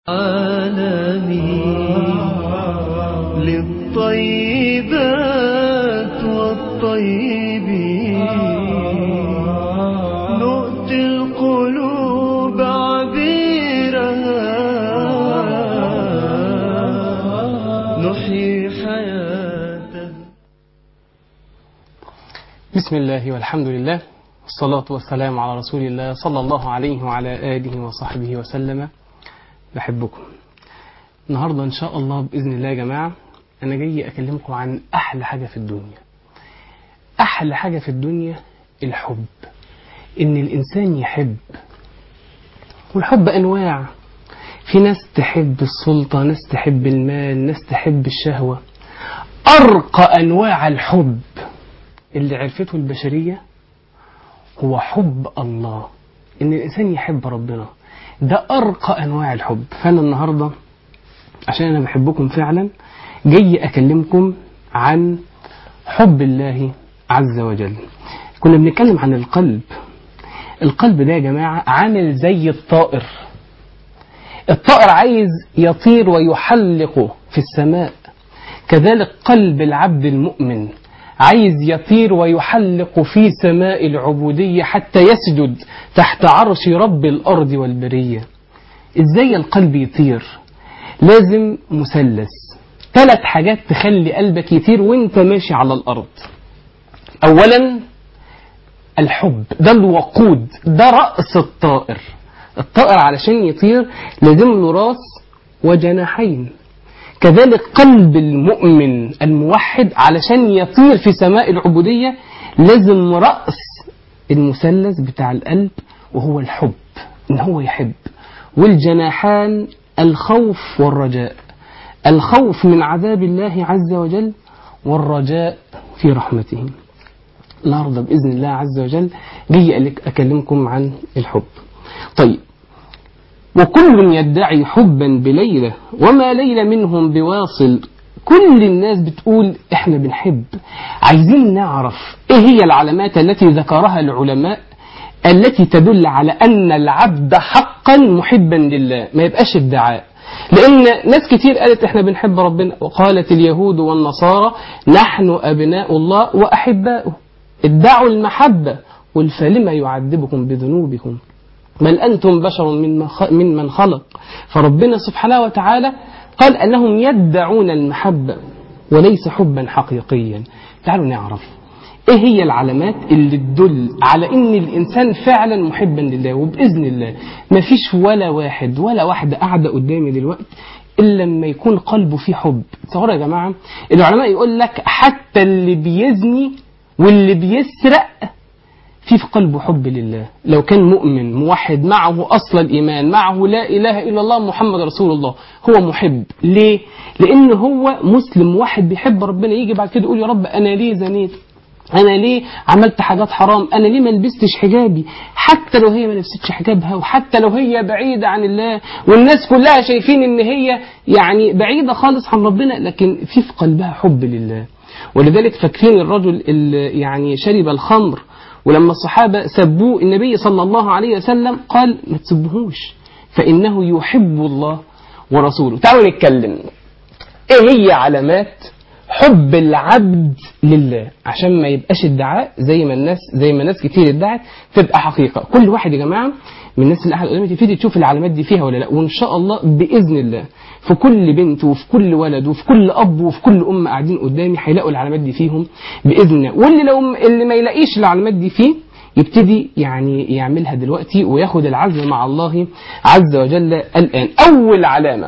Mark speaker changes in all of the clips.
Speaker 1: عالمي للطيبات والطيبين نؤتي القلوب عبيرها نحيي حياة
Speaker 2: بسم الله والحمد لله والصلاة والسلام على رسول الله صلى الله عليه وعلى آله وصحبه وسلم بحبكم النهاردة إن شاء الله بإذن الله يا جماعة أنا جاي أكلمكم عن أحلى حاجة في الدنيا أحلى حاجة في الدنيا الحب إن الإنسان يحب والحب أنواع في ناس تحب السلطة ناس تحب المال ناس تحب الشهوة أرقى أنواع الحب اللي عرفته البشرية هو حب الله إن الإنسان يحب ربنا ده أرقى أنواع الحب فأنا النهاردة عشان أنا بحبكم فعلا جاي أكلمكم عن حب الله عز وجل كنا بنتكلم عن القلب القلب ده يا جماعة عامل زي الطائر الطائر عايز يطير ويحلق في السماء كذلك قلب العبد المؤمن عايز يطير ويحلق في سماء العبودية حتى يسجد تحت عرش رب الأرض والبرية إزاي القلب يطير لازم مثلث ثلاث حاجات تخلي قلبك يطير وانت ماشي على الأرض أولا الحب ده الوقود ده رأس الطائر الطائر علشان يطير لازم له راس وجناحين كذلك قلب المؤمن الموحد علشان يطير في سماء العبودية لازم رأس المثلث بتاع القلب وهو الحب إن هو يحب والجناحان الخوف والرجاء الخوف من عذاب الله عز وجل والرجاء في رحمته النهارده بإذن الله عز وجل جاي أكلمكم عن الحب طيب وكل يدعي حبا بليلى وما ليلى منهم بواصل كل الناس بتقول احنا بنحب عايزين نعرف ايه هي العلامات التي ذكرها العلماء التي تدل على ان العبد حقا محبا لله ما يبقاش ادعاء لان ناس كتير قالت احنا بنحب ربنا وقالت اليهود والنصارى نحن ابناء الله واحباؤه ادعوا المحبه قل فلم يعذبكم بذنوبكم بل أنتم بشر من من من خلق فربنا سبحانه وتعالى قال أنهم يدعون المحبة وليس حبا حقيقيا تعالوا نعرف ايه هي العلامات اللي تدل على ان الانسان فعلا محبا لله وباذن الله ما فيش ولا واحد ولا واحده قاعده قدامي دلوقتي الا لما يكون قلبه فيه حب تصوروا يا جماعه العلماء يقول لك حتى اللي بيزني واللي بيسرق في في قلبه حب لله لو كان مؤمن موحد معه أصل الإيمان معه لا إله إلا الله محمد رسول الله هو محب ليه؟ لأن هو مسلم واحد بيحب ربنا يجي بعد كده يقول يا رب أنا ليه زنيت أنا ليه عملت حاجات حرام أنا ليه ما لبستش حجابي حتى لو هي ما لبستش حجابها وحتى لو هي بعيدة عن الله والناس كلها شايفين إن هي يعني بعيدة خالص عن ربنا لكن في في قلبها حب لله ولذلك فاكرين الرجل اللي يعني شرب الخمر ولما الصحابة سبوه النبي صلى الله عليه وسلم قال ما تسبوهوش فإنه يحب الله ورسوله تعالوا نتكلم ايه هي علامات حب العبد لله عشان ما يبقاش ادعاء زي ما الناس زي ما ناس كتير ادعت تبقى حقيقة كل واحد يا جماعة من الناس اللي قاعده قدامي تبتدي تشوف العلامات دي فيها ولا لا وان شاء الله باذن الله في كل بنت وفي كل ولد وفي كل اب وفي كل ام قاعدين قدامي هيلاقوا العلامات دي فيهم باذن الله واللي لو اللي ما يلاقيش العلامات دي فيه يبتدي يعني يعملها دلوقتي وياخد العزم مع الله عز وجل الان اول علامه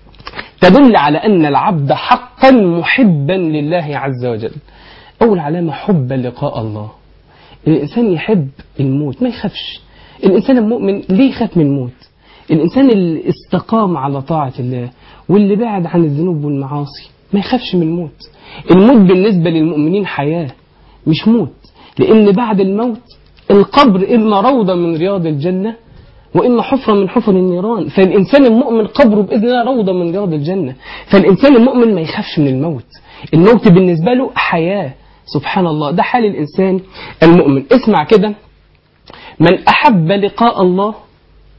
Speaker 2: تدل على ان العبد حقا محبا لله عز وجل اول علامه حب لقاء الله الانسان يحب الموت ما يخافش الإنسان المؤمن ليه يخاف من الموت الإنسان اللي استقام على طاعة الله واللي بعد عن الذنوب والمعاصي ما يخافش من الموت الموت بالنسبة للمؤمنين حياة مش موت لأن بعد الموت القبر إما روضة من رياض الجنة وإما حفرة من حفر النيران فالإنسان المؤمن قبره بإذن الله روضة من رياض الجنة فالإنسان المؤمن ما يخافش من الموت الموت بالنسبة له حياة سبحان الله ده حال الإنسان المؤمن اسمع كده من أحب لقاء الله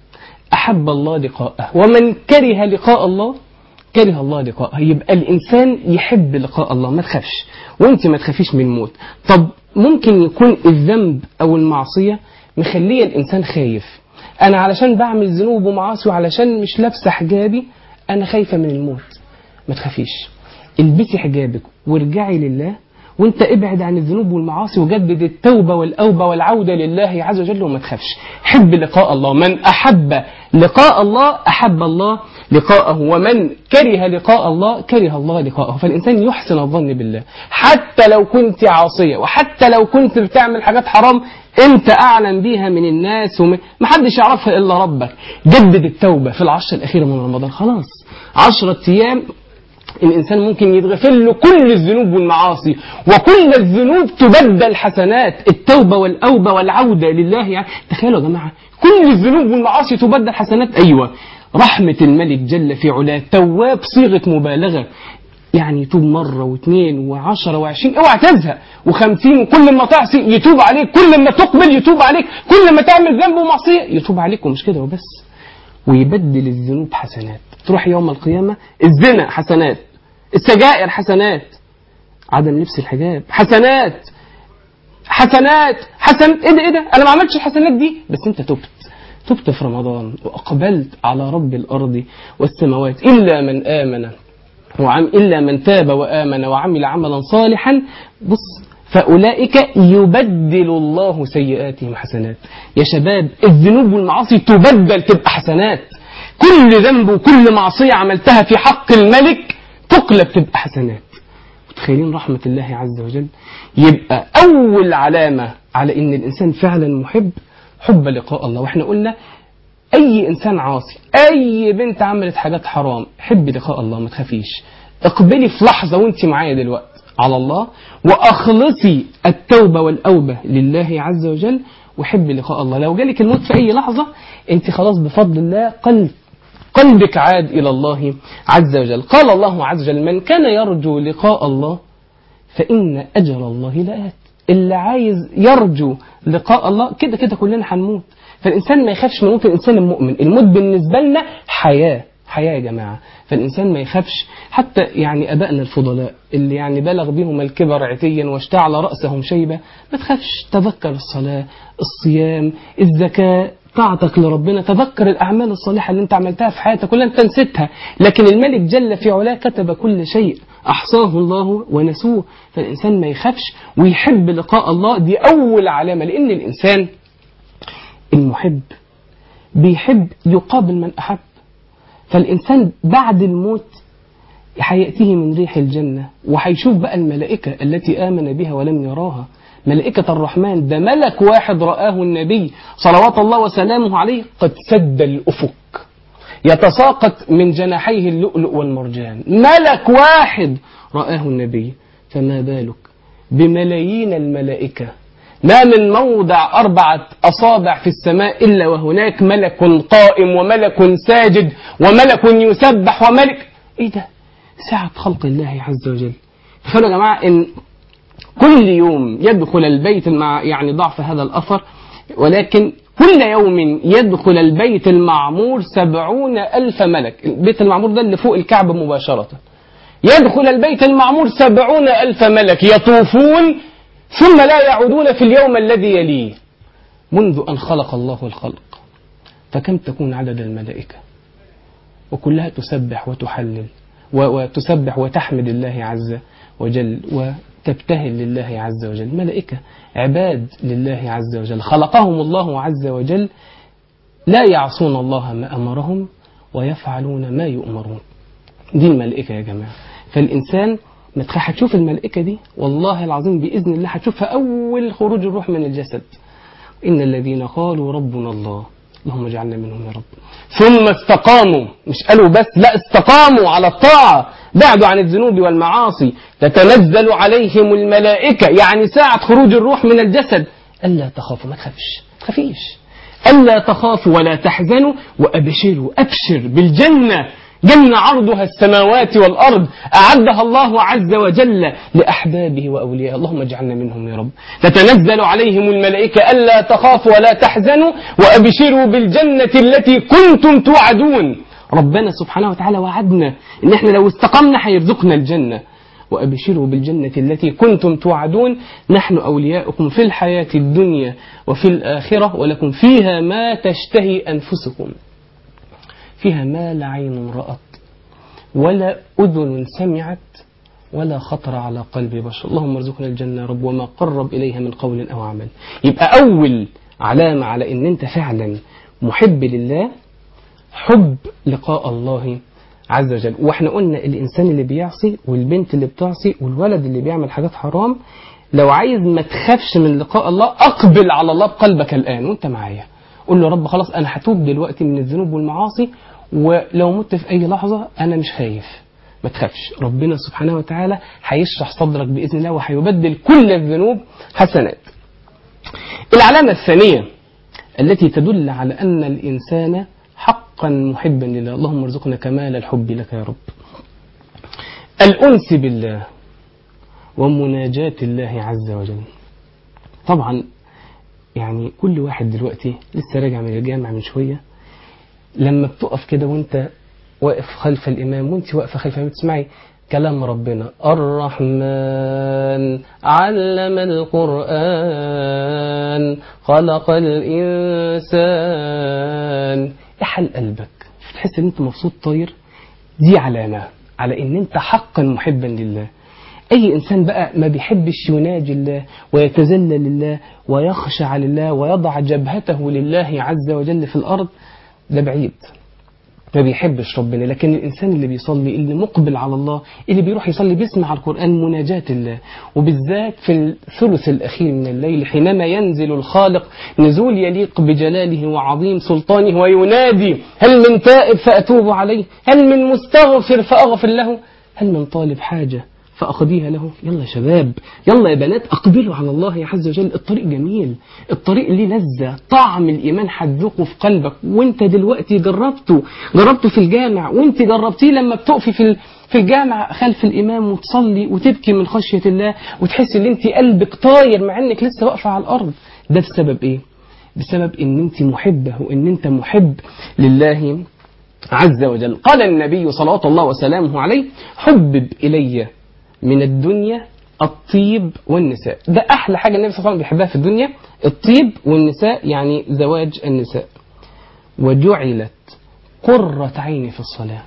Speaker 2: أحب الله لقاءه ومن كره لقاء الله كره الله لقاءه يبقى الإنسان يحب لقاء الله ما تخافش وانت ما تخافيش من الموت طب ممكن يكون الذنب أو المعصية مخلية الإنسان خايف أنا علشان بعمل ذنوب ومعاصي وعلشان مش لابسة حجابي أنا خايفة من الموت ما تخافيش البسي حجابك وارجعي لله وانت ابعد عن الذنوب والمعاصي وجدد التوبة والأوبة والعودة لله عز وجل وما تخافش حب لقاء الله من أحب لقاء الله أحب الله لقاءه ومن كره لقاء الله كره الله لقاءه فالإنسان يحسن الظن بالله حتى لو كنت عاصية وحتى لو كنت بتعمل حاجات حرام انت أعلم بيها من الناس ومن محدش يعرفها إلا ربك جدد التوبة في العشر الأخيرة من رمضان خلاص عشرة أيام الإنسان ممكن يتغفر له كل الذنوب والمعاصي وكل الذنوب تبدل حسنات التوبة والأوبة والعودة لله يعني تخيلوا يا جماعة كل الذنوب والمعاصي تبدل حسنات أيوة رحمة الملك جل في علاه تواب صيغة مبالغة يعني يتوب مرة واثنين وعشرة وعشرين اوعى تزهق وخمسين وكل ما تعصي يتوب عليك كل ما تقبل يتوب عليك كل ما تعمل ذنب ومعصية يتوب عليك ومش كده وبس ويبدل الذنوب حسنات تروح يوم القيامة الزنا حسنات السجائر حسنات عدم لبس الحجاب حسنات حسنات حسن ايه ده ايه ده انا ما عملتش الحسنات دي بس انت تبت تبت في رمضان واقبلت على رب الارض والسماوات الا من امن وعم الا من تاب وامن وعمل عملا صالحا بص فاولئك يبدل الله سيئاتهم حسنات يا شباب الذنوب والمعاصي تبدل تبقى حسنات كل ذنب وكل معصيه عملتها في حق الملك تقلب تبقى حسنات متخيلين رحمة الله عز وجل يبقى أول علامة على إن الإنسان فعلا محب حب لقاء الله وإحنا قلنا أي إنسان عاصي أي بنت عملت حاجات حرام حب لقاء الله ما تخافيش اقبلي في لحظة وانت معايا دلوقتي على الله وأخلصي التوبة والأوبة لله عز وجل وحب لقاء الله لو جالك الموت في أي لحظة انت خلاص بفضل الله قلب قلبك عاد إلى الله عز وجل قال الله عز وجل من كان يرجو لقاء الله فإن أجل الله لآت اللي عايز يرجو لقاء الله كده كده كلنا هنموت فالإنسان ما يخافش من موت الإنسان المؤمن الموت بالنسبة لنا حياة حياة يا جماعة فالإنسان ما يخافش حتى يعني أبائنا الفضلاء اللي يعني بلغ بهم الكبر عتيا واشتعل رأسهم شيبة ما تخافش تذكر الصلاة الصيام الزكاة طاعتك لربنا تذكر الأعمال الصالحة اللي انت عملتها في حياتك ولا انت نسيتها لكن الملك جل في علاه كتب كل شيء أحصاه الله ونسوه فالإنسان ما يخافش ويحب لقاء الله دي أول علامة لأن الإنسان المحب بيحب يقابل من أحب فالإنسان بعد الموت هيأتيه من ريح الجنة وهيشوف بقى الملائكة التي آمن بها ولم يراها ملائكة الرحمن ده ملك واحد رآه النبي صلوات الله وسلامه عليه قد سد الأفق يتساقط من جناحيه اللؤلؤ والمرجان ملك واحد رآه النبي فما بالك بملايين الملائكة ما من موضع أربعة أصابع في السماء إلا وهناك ملك قائم وملك ساجد وملك يسبح وملك إيه ده سعة خلق الله عز وجل تخيلوا يا جماعة إن كل يوم يدخل البيت مع يعني ضعف هذا الأثر ولكن كل يوم يدخل البيت المعمور سبعون ألف ملك البيت المعمور ده اللي فوق الكعبة مباشرة يدخل البيت المعمور سبعون ألف ملك يطوفون ثم لا يعودون في اليوم الذي يليه منذ أن خلق الله الخلق فكم تكون عدد الملائكة وكلها تسبح وتحلل وتسبح وتحمد الله عز وجل وتبتهل لله عز وجل ملائكة عباد لله عز وجل خلقهم الله عز وجل لا يعصون الله ما أمرهم ويفعلون ما يؤمرون دي الملائكة يا جماعة فالإنسان ما تخ- هتشوف الملائكة دي والله العظيم بإذن الله هتشوفها أول خروج الروح من الجسد إن الذين قالوا ربنا الله اللهم اجعلنا منهم يا رب ثم استقاموا مش قالوا بس لا استقاموا على الطاعة بعدوا عن الذنوب والمعاصي تتنزل عليهم الملائكة يعني ساعة خروج الروح من الجسد ألا تخافوا ما تخافش ما تخافيش ألا تخافوا ولا تحزنوا وأبشروا أبشر بالجنة جنة عرضها السماوات والأرض أعدها الله عز وجل لأحبابه وأوليائه اللهم اجعلنا منهم يا رب تتنزل عليهم الملائكة ألا تخافوا ولا تحزنوا وأبشروا بالجنة التي كنتم توعدون ربنا سبحانه وتعالى وعدنا إن إحنا لو استقمنا هيرزقنا الجنة وأبشروا بالجنة التي كنتم توعدون نحن أولياؤكم في الحياة الدنيا وفي الآخرة ولكم فيها ما تشتهي أنفسكم فيها ما لا عين رأت ولا أذن سمعت ولا خطر على قلب بشر اللهم ارزقنا الجنة يا رب وما قرب إليها من قول أو عمل يبقى أول علامة على إن أنت فعلا محب لله حب لقاء الله عز وجل واحنا قلنا الإنسان اللي بيعصي والبنت اللي بتعصي والولد اللي بيعمل حاجات حرام لو عايز ما تخافش من لقاء الله أقبل على الله بقلبك الآن وانت معايا قول له يا رب خلاص أنا هتوب دلوقتي من الذنوب والمعاصي ولو مت في أي لحظة أنا مش خايف ما تخافش ربنا سبحانه وتعالى هيشرح صدرك بإذن الله وهيبدل كل الذنوب حسنات العلامة الثانية التي تدل على أن الإنسان حقا محبا لله اللهم ارزقنا كمال الحب لك يا رب الأنس بالله ومناجاة الله عز وجل طبعا يعني كل واحد دلوقتي لسه راجع من الجامع من شوية لما بتقف كده وانت واقف خلف الإمام وانت واقفة خلف الإمام تسمعي كلام ربنا الرحمن علم القرآن خلق الإنسان احل قلبك تحس ان انت مبسوط طاير دي علامة على ان انت حقا محبا لله أي إنسان بقى ما بيحبش يناجي الله ويتذلل لله ويخشع لله ويضع جبهته لله عز وجل في الأرض ده بعيد ما بيحبش ربنا لكن الإنسان اللي بيصلي اللي مقبل على الله اللي بيروح يصلي بيسمع القرآن مناجاة الله وبالذات في الثلث الأخير من الليل حينما ينزل الخالق نزول يليق بجلاله وعظيم سلطانه وينادي هل من تائب فأتوب عليه هل من مستغفر فأغفر له هل من طالب حاجة فأخذيها له يلا يا شباب يلا يا بنات أقبلوا على الله عز وجل الطريق جميل الطريق ليه لذة طعم الإيمان هتذوقه في قلبك وانت دلوقتي جربته جربته في الجامع وانت جربتيه لما بتقفي في في الجامع خلف الإمام وتصلي وتبكي من خشية الله وتحس ان انت قلبك طاير مع انك لسه واقفة على الأرض ده بسبب ايه بسبب ان انت محبة وان انت محب لله عز وجل قال النبي صلوات الله وسلامه عليه حبب إلي من الدنيا الطيب والنساء ده أحلى حاجة النبي صلى الله عليه وسلم بيحبها في الدنيا الطيب والنساء يعني زواج النساء وجعلت قرة عيني في الصلاة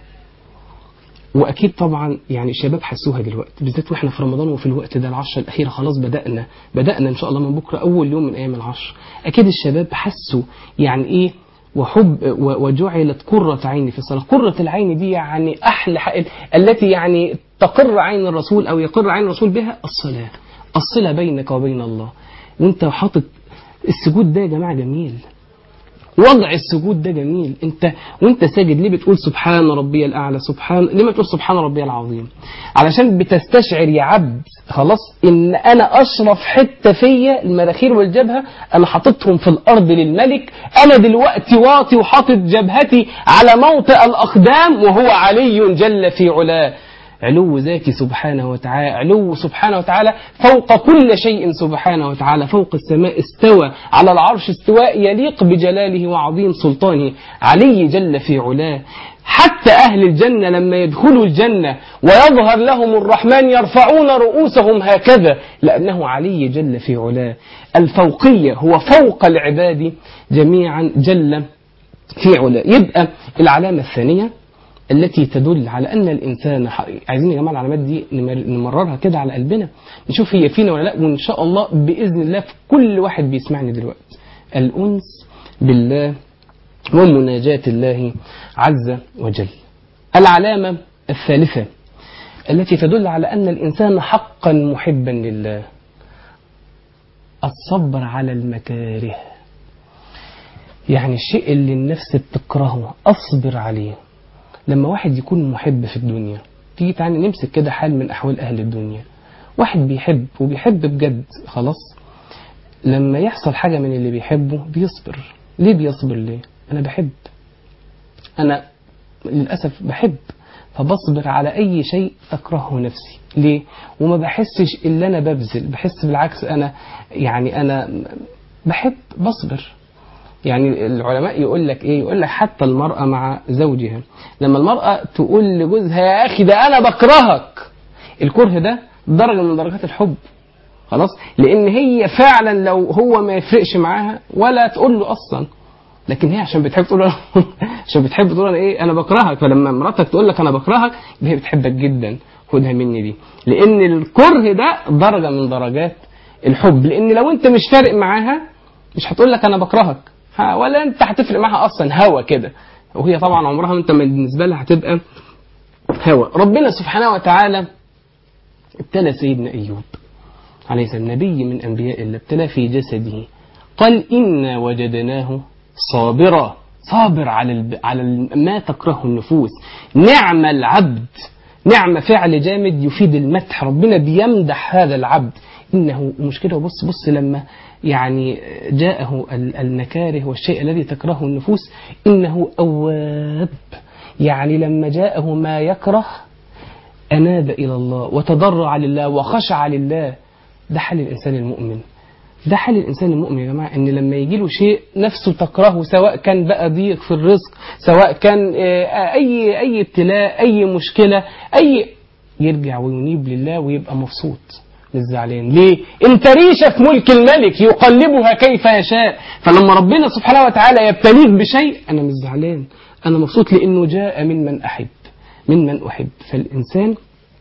Speaker 2: وأكيد طبعا يعني الشباب حسوها دلوقتي بالذات وإحنا في رمضان وفي الوقت ده العشرة الأخيرة خلاص بدأنا بدأنا إن شاء الله من بكرة أول يوم من أيام العشر أكيد الشباب حسوا يعني إيه وحب وجعلت قرة عيني في الصلاة قرة العين دي يعني أحلى حق التي يعني تقر عين الرسول أو يقر عين الرسول بها الصلاة الصلة بينك وبين الله وانت حاطط السجود ده يا جماعة جميل وضع السجود ده جميل انت وانت ساجد ليه بتقول سبحان ربي الاعلى سبحان ليه ما تقول سبحان ربي العظيم علشان بتستشعر يا عبد خلاص ان انا اشرف حته فيا المراخير والجبهه انا حاططهم في الارض للملك انا دلوقتي واطي وحاطط جبهتي على موطئ الاقدام وهو علي جل في علاه علو ذاتي سبحانه وتعالى علو سبحانه وتعالى فوق كل شيء سبحانه وتعالى فوق السماء استوى على العرش استواء يليق بجلاله وعظيم سلطانه علي جل في علاه حتى أهل الجنة لما يدخلوا الجنة ويظهر لهم الرحمن يرفعون رؤوسهم هكذا لأنه علي جل في علاه الفوقية هو فوق العباد جميعا جل في علاه يبقى العلامة الثانية التي تدل على أن الإنسان عايزين يا جماعة العلامات دي نمررها كده على قلبنا نشوف هي فينا ولا لا وإن شاء الله بإذن الله في كل واحد بيسمعني دلوقتي الأنس بالله ومناجاة الله عز وجل العلامة الثالثة التي تدل على أن الإنسان حقا محبا لله الصبر على المكاره يعني الشيء اللي النفس بتكرهه أصبر عليه لما واحد يكون محب في الدنيا تيجي تعالى نمسك كده حال من أحوال أهل الدنيا واحد بيحب وبيحب بجد خلاص لما يحصل حاجة من اللي بيحبه بيصبر ليه بيصبر ليه أنا بحب أنا للأسف بحب فبصبر على أي شيء تكرهه نفسي ليه؟ وما بحسش إلا أنا ببذل بحس بالعكس أنا يعني أنا بحب بصبر يعني العلماء يقول لك ايه يقول لك حتى المرأة مع زوجها لما المرأة تقول لجوزها يا أخي ده أنا بكرهك الكره ده درجة من درجات الحب خلاص لأن هي فعلا لو هو ما يفرقش معاها ولا تقول له أصلا لكن هي عشان بتحب تقول له عشان بتحب تقول انا ايه انا بكرهك فلما مراتك تقول لك انا بكرهك هي بتحبك جدا خدها مني دي لان الكره ده درجه من درجات الحب لان لو انت مش فارق معاها مش هتقول لك انا بكرهك ها ولا انت هتفرق معاها اصلا هوا كده وهي طبعا عمرها انت بالنسبه لها هتبقى هوا ربنا سبحانه وتعالى ابتلى سيدنا ايوب عليه السلام نبي من انبياء الله ابتلى في جسده قال انا وجدناه صابرا صابر على الب... على ال- ما تكرهه النفوس نعم العبد نعم فعل جامد يفيد المدح ربنا بيمدح هذا العبد انه مش كده بص بص لما يعني جاءه ال- النكاره والشيء الذي تكرهه النفوس انه اواب يعني لما جاءه ما يكره اناب الى الله وتضرع لله وخشع لله ده حال الانسان المؤمن ده حال الانسان المؤمن يا جماعه ان لما يجي له شيء نفسه تكرهه سواء كان بقى ضيق في الرزق سواء كان آه، اي اي ابتلاء اي مشكله اي يرجع وينيب لله ويبقى مبسوط مش زعلان ليه انت ريشه في ملك الملك يقلبها كيف يشاء فلما ربنا سبحانه وتعالى يبتليك بشيء انا مش زعلان انا مبسوط لانه جاء ممن احب ممن احب فالانسان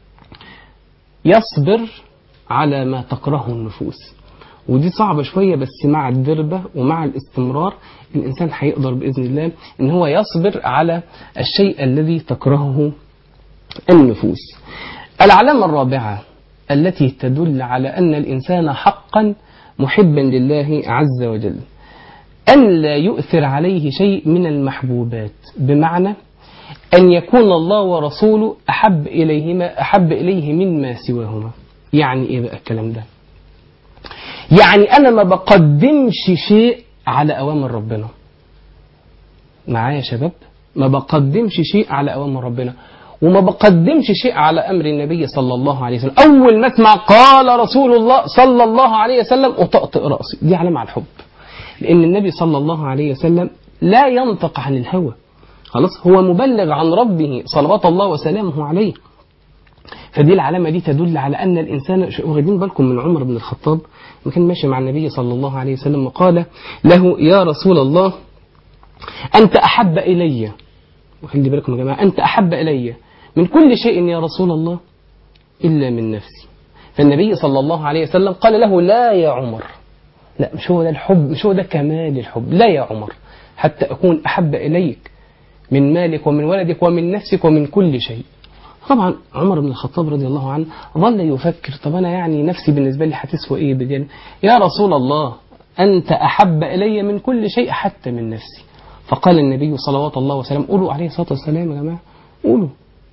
Speaker 2: يصبر على ما تكرهه النفوس ودي صعبة شوية بس مع الدربة ومع الاستمرار الإنسان هيقدر بإذن الله إن هو يصبر على الشيء الذي تكرهه النفوس العلامة الرابعة التي تدل على أن الإنسان حقا محبا لله عز وجل أن لا يؤثر عليه شيء من المحبوبات بمعنى أن يكون الله ورسوله أحب إليهما أحب إليه مما سواهما يعني إيه بقى الكلام ده يعني أنا ما بقدمش شيء على أوامر ربنا معايا يا شباب ما بقدمش شيء على أوامر ربنا وما بقدمش شيء على أمر النبي صلى الله عليه وسلم أول ما اسمع قال رسول الله صلى الله عليه وسلم أطأطئ رأسي دي علامة على الحب لأن النبي صلى الله عليه وسلم لا ينطق عن الهوى خلاص هو مبلغ عن ربه صلوات الله وسلامه عليه فدي العلامة دي تدل على أن الإنسان ش- واخدين بالكم من عمر بن الخطاب ما كان ماشي مع النبي صلى الله عليه وسلم وقال له يا رسول الله أنت أحب إلي وخلي بالكم يا جماعة أنت أحب إلي من كل شيء يا رسول الله إلا من نفسي فالنبي صلى الله عليه وسلم قال له لا يا عمر لا مش هو ده الحب مش هو ده كمال الحب لا يا عمر حتى أكون أحب إليك من مالك ومن ولدك ومن نفسك ومن كل شيء طبعا عمر بن الخطاب رضي الله عنه ظل يفكر طب أنا يعني نفسي بالنسبة لي هتسوى إيه بجد يا رسول الله أنت أحب إلي من كل شيء حتى من نفسي فقال النبي صلوات الله وسلامه قولوا عليه الصلاة والسلام يا جماعة قولوا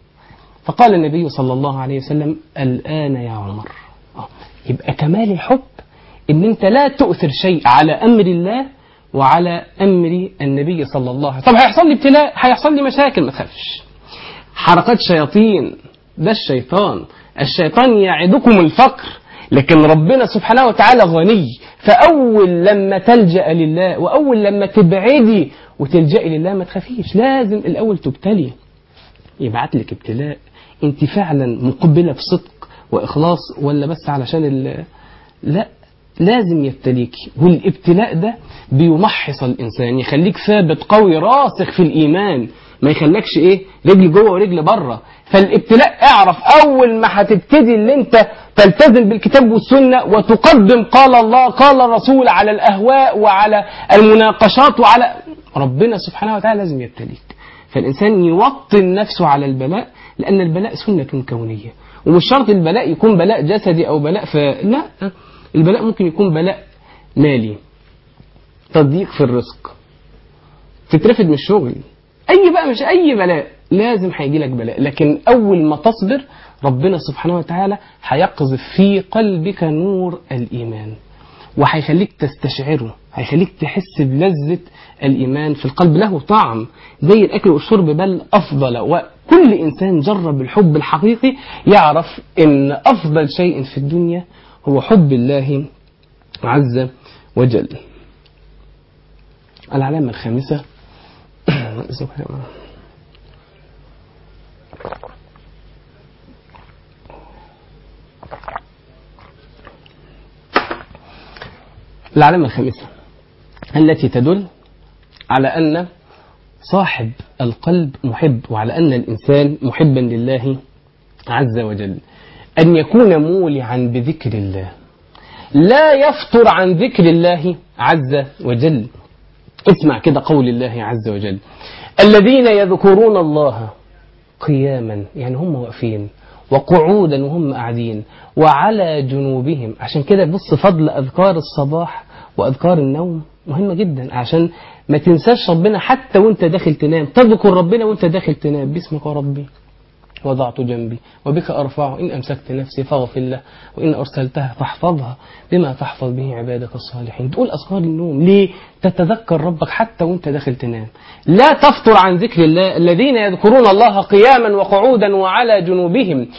Speaker 2: فقال النبي صلى الله عليه وسلم الآن يا عمر آه، يبقى كمال الحب ان انت لا تؤثر شيء على امر الله وعلى امر النبي صلى الله عليه وسلم طب هيحصل لي ابتلاء هيحصل لي مشاكل ما تخافش حركات شياطين ده الشيطان الشيطان يعدكم الفقر لكن ربنا سبحانه وتعالى غني فأول لما تلجأ لله وأول لما تبعدي وتلجأي لله ما تخافيش لازم الأول تبتلي يبعت لك ابتلاء انت فعلا مقبلة بصدق وإخلاص ولا بس علشان ال لا لازم يبتليكي والابتلاء ده بيمحص الإنسان يخليك ثابت قوي راسخ في الإيمان ما يخليكش ايه رجل جوه ورجل بره فالابتلاء اعرف اول ما هتبتدي اللي انت تلتزم بالكتاب والسنه وتقدم قال الله قال الرسول على الاهواء وعلى المناقشات وعلى ربنا سبحانه وتعالى لازم يبتليك فالانسان يوطن نفسه على البلاء لان البلاء سنه كونيه ومش شرط البلاء يكون بلاء جسدي او بلاء ف لا البلاء ممكن يكون بلاء مالي تضييق في الرزق تترفد من الشغل اي بقى مش اي بلاء لازم هيجي لك بلاء لكن اول ما تصبر ربنا سبحانه وتعالى هيقذف في قلبك نور الايمان وهيخليك تستشعره هيخليك تحس بلذة الإيمان في القلب له طعم زي الأكل والشرب بل أفضل وكل إنسان جرب الحب الحقيقي يعرف إن أفضل شيء في الدنيا هو حب الله عز وجل العلامة الخامسة العلامة الخامسة التي تدل على أن صاحب القلب محب وعلى أن الإنسان محبا لله عز وجل أن يكون مولعا بذكر الله لا يفطر عن ذكر الله عز وجل اسمع كده قول الله عز وجل الذين يذكرون الله قياما يعني هم واقفين وقعودا وهم قاعدين وعلى جنوبهم عشان كده بص فضل أذكار الصباح وأذكار النوم مهمة جدا عشان ما تنساش ربنا حتى وانت داخل تنام تذكر ربنا وانت داخل تنام باسمك يا ربي وضعت جنبي وبك أرفع إن أمسكت نفسي فاغفر له وإن أرسلتها فاحفظها بما تحفظ به عبادك الصالحين تقول أذكار النوم ليه تتذكر ربك حتى وانت داخل تنام لا تفطر عن ذكر الله الذين يذكرون الله قياما وقعودا وعلى جنوبهم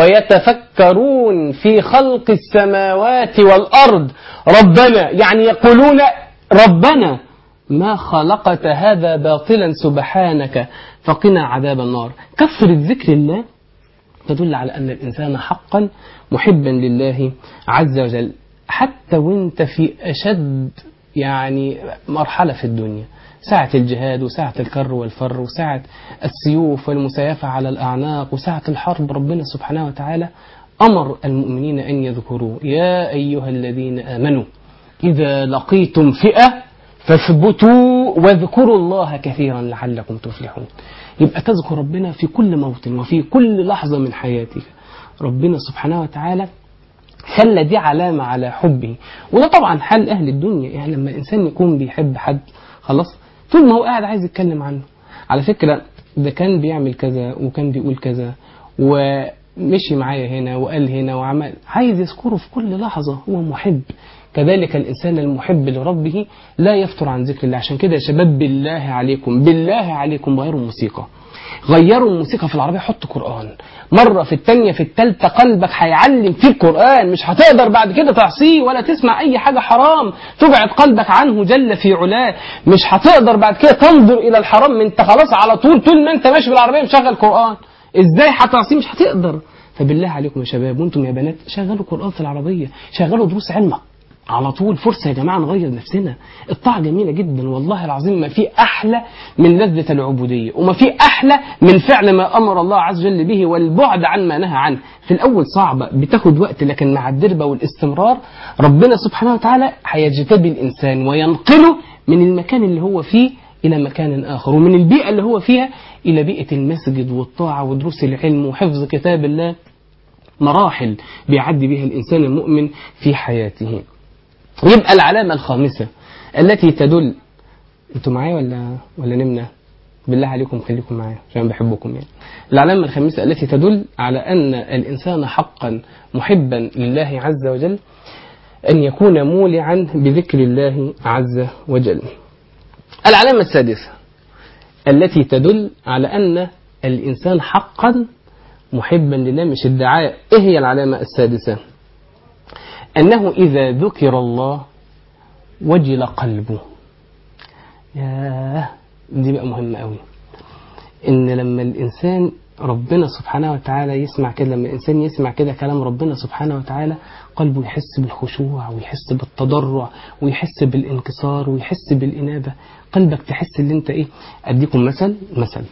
Speaker 2: ويتفكرون في خلق السماوات والأرض ربنا يعني يقولون ربنا ما خلقت هذا باطلا سبحانك فقنا عذاب النار كثرة ذكر الله تدل على أن الإنسان حقا محبا لله عز وجل حتى وانت في أشد يعني مرحلة في الدنيا ساعة الجهاد وساعة الكر والفر وساعة السيوف والمسايفة على الأعناق وساعة الحرب ربنا سبحانه وتعالى أمر المؤمنين أن يذكروا يا أيها الذين آمنوا إذا لقيتم فئة فاثبتوا واذكروا الله كثيرا لعلكم تفلحون يبقى تذكر ربنا في كل موطن وفي كل لحظة من حياتك ربنا سبحانه وتعالى خلى دي علامة على حبه وده طبعا حال أهل الدنيا يعني لما الإنسان يكون بيحب حد خلاص طول ما هو قاعد عايز يتكلم عنه على فكرة ده كان بيعمل كذا وكان بيقول كذا ومشي معايا هنا وقال هنا وعمل عايز يذكره في كل لحظة هو محب كذلك الإنسان المحب لربه لا يفتر عن ذكر الله عشان كده يا شباب بالله عليكم بالله عليكم غيروا الموسيقى غيروا الموسيقى في العربية حط قرآن مرة في التانية في التالتة قلبك هيعلم فيه القرآن مش هتقدر بعد كده تعصيه ولا تسمع أي حاجة حرام تبعد قلبك عنه جل في علاه مش هتقدر بعد كده تنظر إلى الحرام من انت خلاص على طول طول ما انت ماشي بالعربية مشغل قرآن ازاي هتعصيه مش هتقدر فبالله عليكم يا شباب وانتم يا بنات شغلوا قرآن في العربية شغلوا دروس علمك على طول فرصة يا جماعة نغير نفسنا الطاعة جميلة جدا والله العظيم ما في أحلى من لذة العبودية وما في أحلى من فعل ما أمر الله عز وجل به والبعد عن ما نهى عنه في الأول صعبة بتاخد وقت لكن مع الدربة والاستمرار ربنا سبحانه وتعالى هيجتبي الإنسان وينقله من المكان اللي هو فيه إلى مكان آخر ومن البيئة اللي هو فيها إلى بيئة المسجد والطاعة ودروس العلم وحفظ كتاب الله مراحل بيعدي بها الإنسان المؤمن في حياته يبقى العلامة الخامسة التي تدل انتوا معايا ولا ولا نمنا بالله عليكم خليكم معايا عشان بحبكم يعني العلامة الخامسة التي تدل على أن الإنسان حقا محبا لله عز وجل أن يكون مولعا بذكر الله عز وجل العلامة السادسة التي تدل على أن الإنسان حقا محبا لله مش الدعاء إيه هي العلامة السادسة أنه إذا ذكر الله وجل قلبه ياه دي بقى مهمة قوي إن لما الإنسان ربنا سبحانه وتعالى يسمع كده لما الإنسان يسمع كده كلام ربنا سبحانه وتعالى قلبه يحس بالخشوع ويحس بالتضرع ويحس بالانكسار ويحس بالإنابة قلبك تحس ان انت ايه اديكم مثل مثل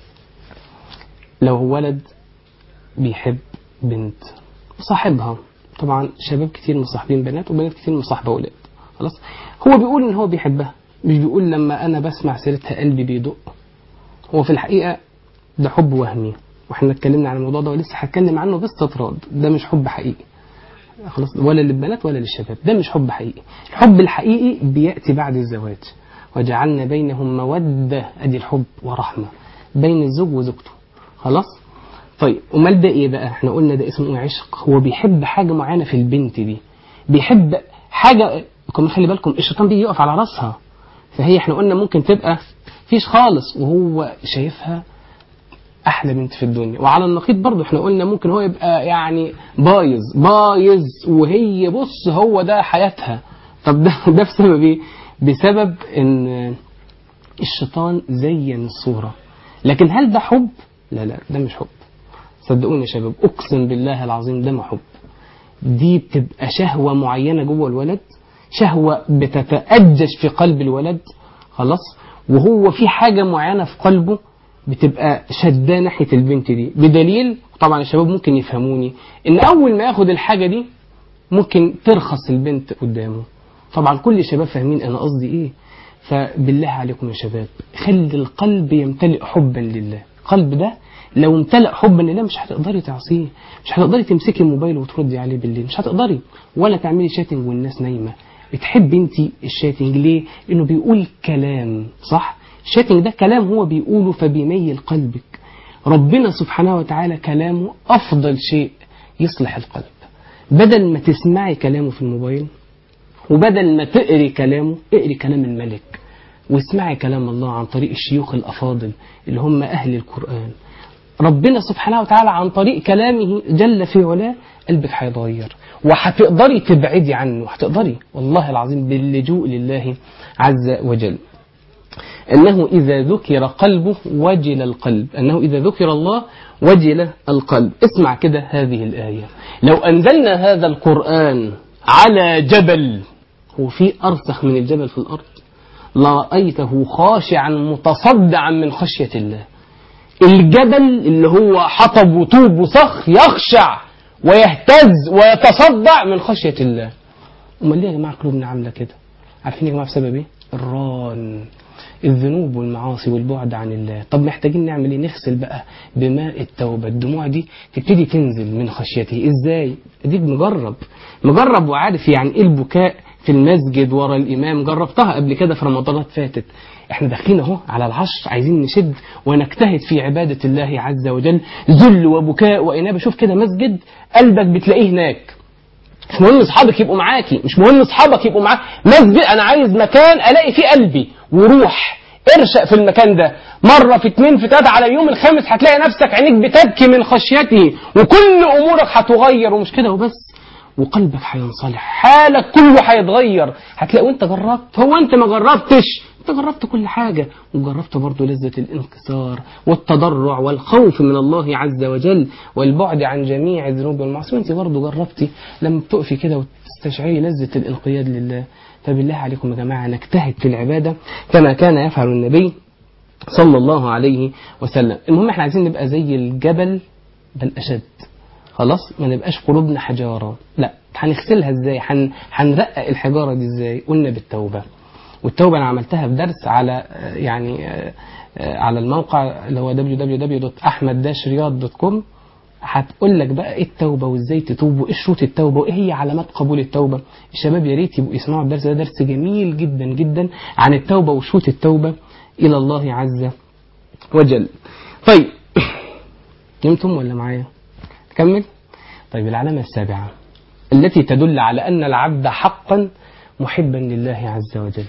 Speaker 2: لو ولد بيحب بنت وصاحبها طبعا شباب كتير مصاحبين بنات وبنات كتير مصاحبة أولاد خلاص هو بيقول إن هو بيحبها مش بيقول لما أنا بسمع سيرتها قلبي بيدق هو في الحقيقة ده حب وهمي واحنا اتكلمنا عن الموضوع ده ولسه هتكلم عنه باستطراد ده مش حب حقيقي خلاص ولا للبنات ولا للشباب ده مش حب حقيقي الحب الحقيقي بيأتي بعد الزواج وجعلنا بينهم مودة أدي الحب ورحمة بين الزوج وزوجته خلاص طيب امال ده ايه بقى احنا قلنا ده اسمه عشق هو بيحب حاجة معينة في البنت دي بيحب حاجة كمان خلي بالكم الشيطان بيجي يقف على راسها فهي احنا قلنا ممكن تبقى فيش خالص وهو شايفها احلى بنت في الدنيا وعلى النقيض برضه احنا قلنا ممكن هو يبقى يعني بايظ بايظ وهي بص هو ده حياتها طب ده ده بسبب ايه بسبب ان الشيطان زين الصورة لكن هل ده حب لا لا ده مش حب صدقوني يا شباب اقسم بالله العظيم ده ما حب دي بتبقى شهوة معينة جوه الولد شهوة بتتأجج في قلب الولد خلاص وهو في حاجة معينة في قلبه بتبقى شداه ناحية البنت دي بدليل طبعا الشباب ممكن يفهموني ان اول ما ياخد الحاجة دي ممكن ترخص البنت قدامه طبعا كل الشباب فاهمين انا قصدي ايه فبالله عليكم يا شباب خلي القلب يمتلئ حبا لله القلب ده لو امتلأ حبا لله مش هتقدري تعصيه مش هتقدري تمسكي الموبايل وتردي عليه بالليل مش هتقدري ولا تعملي شاتنج والناس نايمة بتحبي انت الشاتنج ليه انه بيقول كلام صح الشاتنج ده كلام هو بيقوله فبيميل قلبك ربنا سبحانه وتعالى كلامه افضل شيء يصلح القلب بدل ما تسمعي كلامه في الموبايل وبدل ما تقري كلامه اقري كلام الملك واسمعي كلام الله عن طريق الشيوخ الأفاضل اللي هم أهل القرآن ربنا سبحانه وتعالى عن طريق كلامه جل في علاه قلبك هيتغير وهتقدري تبعدي عنه هتقدري والله العظيم باللجوء لله عز وجل أنه إذا ذكر قلبه وجل القلب أنه إذا ذكر الله وجل القلب اسمع كده هذه الآية لو أنزلنا هذا القرآن على جبل هو في أرسخ من الجبل في الأرض لرأيته خاشعا متصدعا من خشية الله الجبل اللي هو حطب وطوب وصخ يخشع ويهتز ويتصدع من خشية الله امال ليه يا جماعة قلوبنا عاملة كده عارفين يا جماعة بسبب ايه الران الذنوب والمعاصي والبعد عن الله طب محتاجين نعمل ايه نغسل بقى بماء التوبة الدموع دي تبتدي تنزل من خشيته ازاي اديك مجرب مجرب وعارف يعني ايه البكاء في المسجد ورا الامام جربتها قبل كده في رمضانات فاتت احنا داخلين اهو على العشر عايزين نشد ونجتهد في عبادة الله عز وجل ذل وبكاء وإنابة شوف كده مسجد قلبك بتلاقيه هناك مش مهم اصحابك يبقوا معاكي مش مهم اصحابك يبقوا معاك مسجد انا عايز مكان الاقي فيه قلبي وروح ارشق في المكان ده مرة في اتنين في تلاتة على اليوم الخامس هتلاقي نفسك عينيك بتبكي من خشيته وكل امورك هتغير ومش كده وبس وقلبك هينصلح حالك كله هيتغير هتلاقي وانت جربت هو انت ما جربتش انت جربت كل حاجة وجربت برضه لذة الانكسار والتضرع والخوف من الله عز وجل والبعد عن جميع الذنوب والمعاصي وانت برضه جربتي لما بتقفي كده وتستشعري لذة الانقياد لله فبالله عليكم يا جماعة نجتهد في العبادة كما كان يفعل النبي صلى الله عليه وسلم المهم احنا عايزين نبقى زي الجبل بل أشد خلاص ما نبقاش قلوبنا حجارة لا هنغسلها ازاي هن... هنرقق الحجارة دي ازاي قلنا بالتوبة والتوبة أنا عملتها في درس على يعني على الموقع اللي هو www.ahmed-riyad.com هتقول لك بقى ايه التوبة وازاي تتوب وايه شروط التوبة وايه هي علامات قبول التوبة الشباب يا ريت يبقوا يسمعوا الدرس ده درس جميل جدا جدا عن التوبة وشروط التوبة إلى الله عز وجل طيب نمتم ولا معايا كمل طيب العلامة السابعة التي تدل على أن العبد حقا محبا لله عز وجل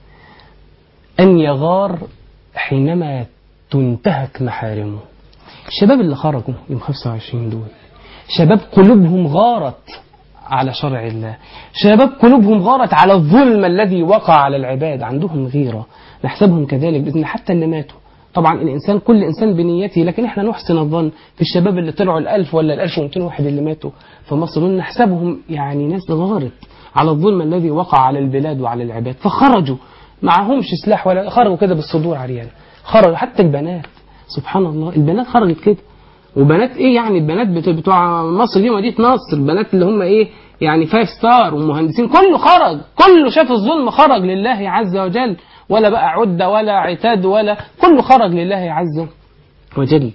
Speaker 2: أن يغار حينما تنتهك محارمه الشباب اللي خرجوا يوم 25 دول شباب قلوبهم غارت على شرع الله شباب قلوبهم غارت على الظلم الذي وقع على العباد عندهم غيرة نحسبهم كذلك بإذن حتى اللي ماتوا طبعا الإنسان كل إنسان بنيته لكن إحنا نحسن الظن في الشباب اللي طلعوا الألف ولا الألف ومئتين واحد اللي ماتوا في مصر دول نحسبهم يعني ناس غارت على الظلم الذي وقع على البلاد وعلى العباد فخرجوا معهمش سلاح ولا خرجوا كده بالصدور عريانة خرجوا حتى البنات سبحان الله البنات خرجت كده وبنات ايه يعني البنات بتوع مصر دي مدينه نصر البنات اللي هم ايه يعني فايف ستار ومهندسين كله خرج كله شاف الظلم خرج لله عز وجل ولا بقى عدة ولا عتاد ولا كله خرج لله عز وجل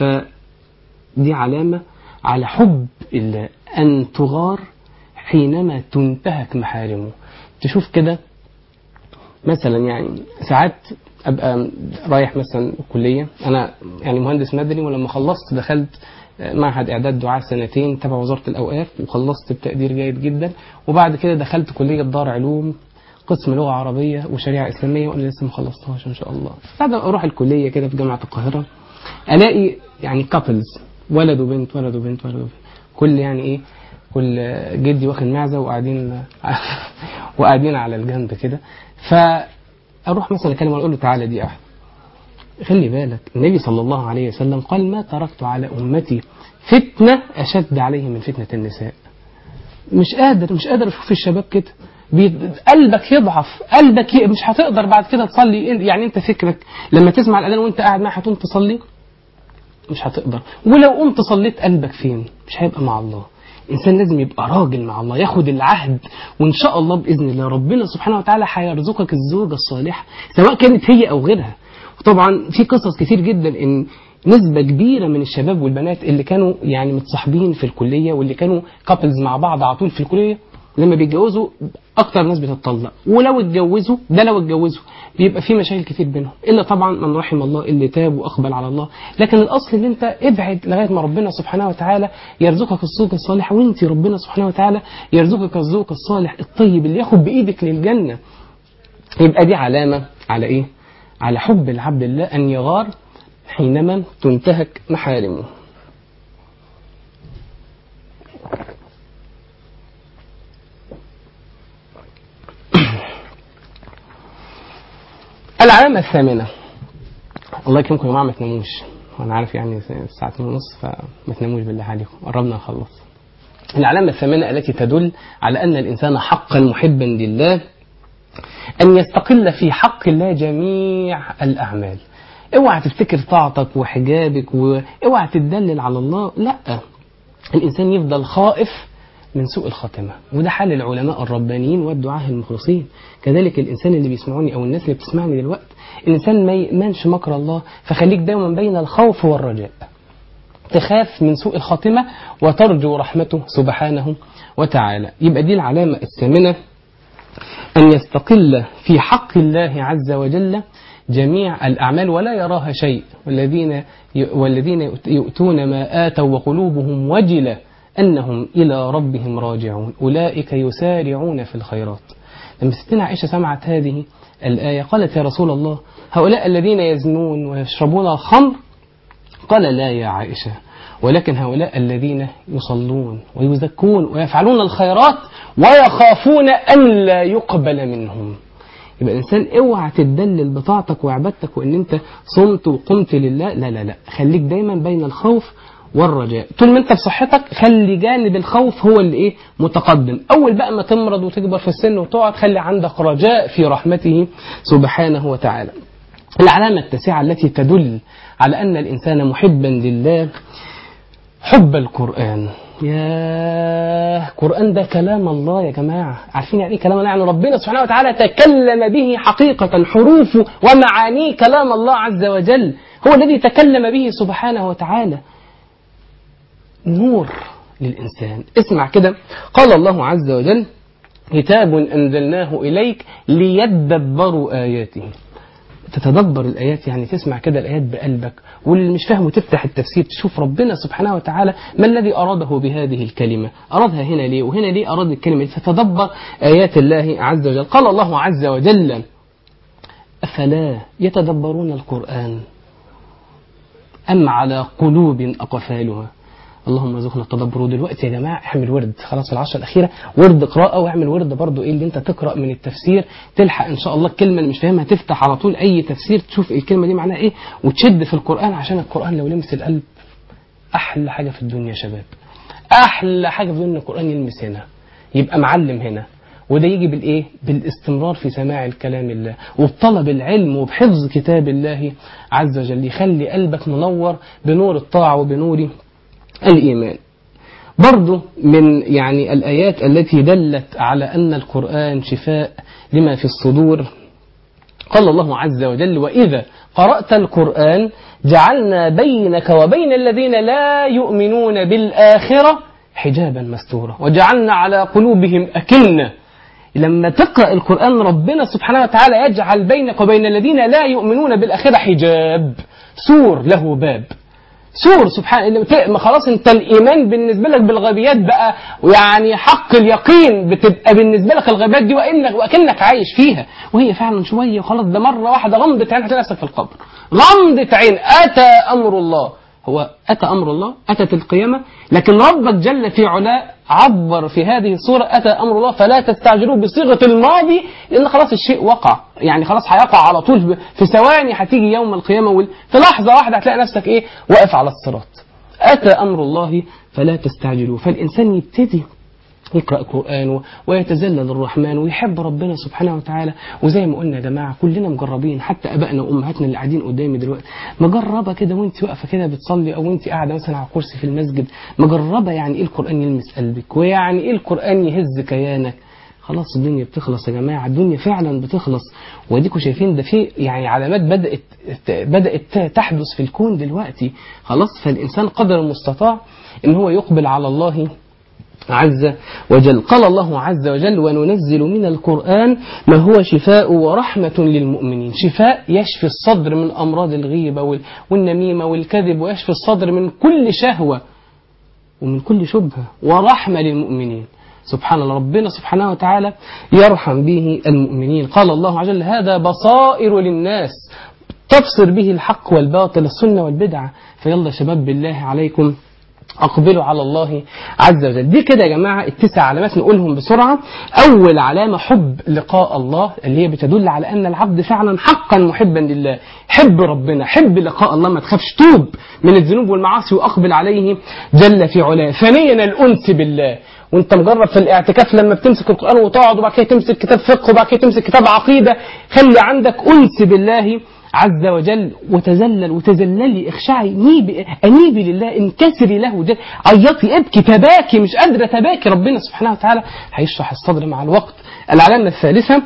Speaker 2: فدي علامة على حب الله أن تغار حينما تنتهك محارمه تشوف كده مثلا يعني ساعات ابقى رايح مثلا الكليه انا يعني مهندس مدني ولما خلصت دخلت معهد إعداد دعاة سنتين تبع وزارة الأوقاف وخلصت بتقدير جيد جدا وبعد كده دخلت كلية دار علوم قسم لغة عربية وشريعة إسلامية وأنا لسه ما خلصتهاش إن شاء الله بعد ما أروح الكلية كده في جامعة القاهرة ألاقي يعني كابلز ولد وبنت ولد وبنت ولد وبنت كل يعني إيه كل جدي واخد معزة وقاعدين وقاعدين على الجنب كده فأروح مثلا أكلمه أقول له تعالى دي أحد خلي بالك النبي صلى الله عليه وسلم قال ما تركت على أمتي فتنة أشد عليه من فتنة النساء مش قادر مش قادر أشوف الشباب كده بي- قلبك يضعف قلبك ي... مش هتقدر بعد كده تصلي يعني انت فكرك لما تسمع الاذان وانت قاعد معاه هتقوم تصلي مش هتقدر ولو قمت صليت قلبك فين مش هيبقى مع الله الانسان لازم يبقى راجل مع الله ياخد العهد وان شاء الله باذن الله ربنا سبحانه وتعالى هيرزقك الزوجه الصالحه سواء كانت هي او غيرها وطبعا في قصص كتير جدا ان نسبة كبيرة من الشباب والبنات اللي كانوا يعني متصاحبين في الكلية واللي كانوا كابلز مع بعض على طول في الكلية لما بيتجوزوا أكتر ناس بتطلق ولو اتجوزوا ده لو اتجوزوا بيبقى في مشاكل كتير بينهم إلا طبعا من رحم الله اللي تاب وأقبل على الله لكن الأصل إن أنت ابعد لغاية ما ربنا سبحانه وتعالى يرزقك الزوج الصالح وأنت ربنا سبحانه وتعالى يرزقك الزوج الصالح الطيب اللي ياخد بإيدك للجنة يبقى دي علامة على إيه؟ على حب العبد الله أن يغار حينما تنتهك محارمه العلامة الثامنة الله يكرمكم يا جماعة ما تناموش وأنا عارف يعني الساعة 2 ونص فما تناموش بالله عليكم قربنا نخلص العلامة الثامنة التي تدل على أن الإنسان حقا محبا لله أن يستقل في حق الله جميع الأعمال اوعى تفتكر طاعتك وحجابك واوعى تدلل على الله لا الإنسان يفضل خائف من سوء الخاتمة وده حال العلماء الربانيين والدعاة المخلصين كذلك الإنسان اللي بيسمعوني أو الناس اللي بتسمعني دلوقتي الإنسان ما يأمنش مكر الله فخليك دايما بين الخوف والرجاء تخاف من سوء الخاتمة وترجو رحمته سبحانه وتعالى يبقى دي العلامة الثامنة أن يستقل في حق الله عز وجل جميع الأعمال ولا يراها شيء والذين والذين يؤتون ما آتوا وقلوبهم وجلة أنهم إلى ربهم راجعون أولئك يسارعون في الخيرات لما ستنا عائشة سمعت هذه الآية قالت يا رسول الله هؤلاء الذين يزنون ويشربون الخمر قال لا يا عائشة ولكن هؤلاء الذين يصلون ويزكون ويفعلون الخيرات ويخافون أن لا يقبل منهم يبقى الإنسان اوعى تدلل بطاعتك وعبادتك وإن أنت صمت وقمت لله لا لا لا خليك دايما بين الخوف والرجاء طول ما انت في صحتك خلي جانب الخوف هو اللي ايه متقدم اول بقى ما تمرض وتكبر في السن وتقعد خلي عندك رجاء في رحمته سبحانه وتعالى العلامة التاسعة التي تدل على أن الإنسان محبا لله حب القرآن يا القرآن ده كلام الله يا جماعة عارفين يعني ايه كلام الله يعني ربنا سبحانه وتعالى تكلم به حقيقة حروفه ومعانيه كلام الله عز وجل هو الذي تكلم به سبحانه وتعالى نور للإنسان اسمع كده قال الله عز وجل كتاب أنزلناه إليك ليدبروا آياته تتدبر الآيات يعني تسمع كده الآيات بقلبك واللي مش فاهمه تفتح التفسير تشوف ربنا سبحانه وتعالى ما الذي أراده بهذه الكلمة أرادها هنا ليه وهنا ليه أراد الكلمة فتدبر آيات الله عز وجل قال الله عز وجل أفلا يتدبرون القرآن أم على قلوب أقفالها اللهم ارزقنا التدبر دلوقتي يا جماعه اعمل ورد خلاص العشرة الاخيره ورد قراءه واعمل ورد برضو ايه اللي انت تقرا من التفسير تلحق ان شاء الله الكلمه اللي مش فاهمها تفتح على طول اي تفسير تشوف الكلمه دي معناها ايه وتشد في القران عشان القران لو لمس القلب احلى حاجه في الدنيا يا شباب احلى حاجه في الدنيا القران يلمس هنا يبقى معلم هنا وده يجي بالايه بالاستمرار في سماع الكلام الله وبطلب العلم وبحفظ كتاب الله عز وجل يخلي قلبك منور بنور الطاعه وبنور الإيمان برضو من يعني الآيات التي دلت على أن القرآن شفاء لما في الصدور قال الله عز وجل وإذا قرأت القرآن جعلنا بينك وبين الذين لا يؤمنون بالآخرة حجابا مستورا وجعلنا على قلوبهم أكنة لما تقرأ القرآن ربنا سبحانه وتعالى يجعل بينك وبين الذين لا يؤمنون بالآخرة حجاب سور له باب سور سبحان اللي بت- ما خلاص انت الايمان بالنسبه لك بالغيبيات بقى يعني حق اليقين بتبقى بالنسبه لك الغيبيات دي وانك واكنك عايش فيها وهي فعلا شويه وخلاص ده مره واحده غمضه عين هتلاقي نفسك في القبر غمضه عين اتى امر الله هو اتى امر الله اتت القيامه لكن ربك جل في علاه عبر في هذه الصوره اتى امر الله فلا تستعجلوه بصيغه الماضي لان خلاص الشيء وقع يعني خلاص هيقع على طول في ثواني هتيجي يوم القيامه وال- في لحظه واحده هتلاقي نفسك ايه واقف على الصراط اتى امر الله فلا تستعجلوه فالانسان يبتدي يقرأ قرآن و- ويتذلل للرحمن ويحب ربنا سبحانه وتعالى وزي ما قلنا يا جماعة كلنا مجربين حتى أبائنا وأمهاتنا اللي قاعدين قدامي دلوقتي مجربة كده وانت واقفة كده بتصلي أو وانت قاعدة مثلا على كرسي في المسجد مجربة يعني إيه القرآن يلمس قلبك ويعني إيه القرآن يهز كيانك خلاص الدنيا بتخلص يا جماعة الدنيا فعلا بتخلص واديكوا شايفين ده في يعني علامات بدأت بدأت تحدث في الكون دلوقتي خلاص فالإنسان قدر المستطاع إن هو يقبل على الله عز وجل قال الله عز وجل وننزل من القرآن ما هو شفاء ورحمة للمؤمنين شفاء يشفي الصدر من أمراض الغيبة وال- والنميمة والكذب ويشفي الصدر من كل شهوة ومن كل شبهة ورحمة للمؤمنين سبحان الله ربنا سبحانه وتعالى يرحم به المؤمنين قال الله عز وجل هذا بصائر للناس تبصر به الحق والباطل السنة والبدعة فيلا يا شباب بالله عليكم أقبلوا على الله عز وجل دي كده يا جماعة التسع علامات نقولهم بسرعة أول علامة حب لقاء الله اللي هي بتدل على أن العبد فعلا حقا محبا لله حب ربنا حب لقاء الله ما تخافش توب من الذنوب والمعاصي وأقبل عليه جل في علاه ثانيا الأنس بالله وانت مجرد في الاعتكاف لما بتمسك القرآن وتقعد وبعد كده تمسك كتاب فقه وبعد كده تمسك كتاب عقيدة خلي عندك أنس بالله عز وجل وتذلل وتذللي اخشعي نيبي انيبي لله انكسري له جل عيطي ابكي تباكي مش قادره تباكي ربنا سبحانه وتعالى هيشرح الصدر مع الوقت العلامه الثالثه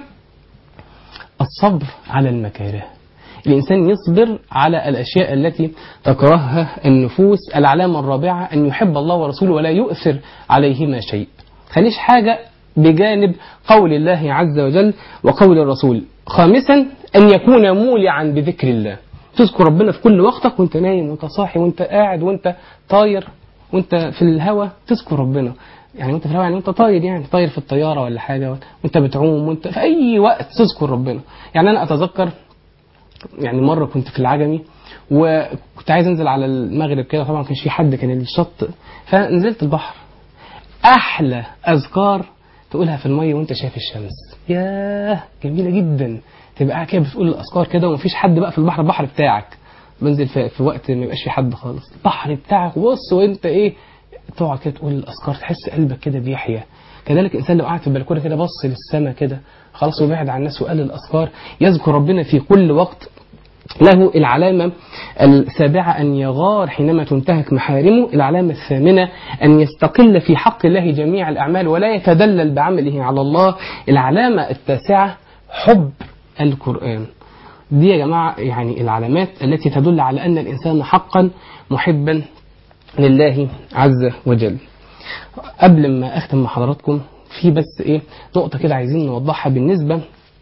Speaker 2: الصبر على المكاره الإنسان يصبر على الأشياء التي تكرهها النفوس العلامة الرابعة أن يحب الله ورسوله ولا يؤثر عليهما شيء خليش حاجة بجانب قول الله عز وجل وقول الرسول خامسا أن يكون مولعا بذكر الله تذكر ربنا في كل وقتك وانت نايم وانت صاحي وانت قاعد وانت طاير وانت في الهوا تذكر ربنا يعني وانت في الهوا يعني وانت طاير يعني طاير في الطيارة ولا حاجة وانت بتعوم وانت في أي وقت تذكر ربنا يعني أنا أتذكر يعني مرة كنت في العجمي وكنت عايز انزل على المغرب كده طبعا ما كانش في حد كان الشط فنزلت البحر احلى اذكار تقولها في الميه وانت شايف الشمس ياه جميله جدا تبقى قاعد كده بتقول الاذكار كده ومفيش حد بقى في البحر البحر بتاعك بنزل في, في وقت ما يبقاش في حد خالص البحر بتاعك بص وانت ايه تقعد كده تقول الاذكار تحس قلبك كده بيحيا كذلك الانسان لو قعد في البلكونه كده بص للسماء كده خلاص وبعد عن الناس وقال الاذكار يذكر ربنا في كل وقت له العلامة السابعة أن يغار حينما تنتهك محارمه العلامة الثامنة أن يستقل في حق الله جميع الأعمال ولا يتدلل بعمله على الله العلامة التاسعة حب القرآن دي يا جماعة يعني العلامات التي تدل على أن الإنسان حقا محبا لله عز وجل قبل ما أختم مع حضراتكم في بس إيه نقطة كده عايزين نوضحها بالنسبة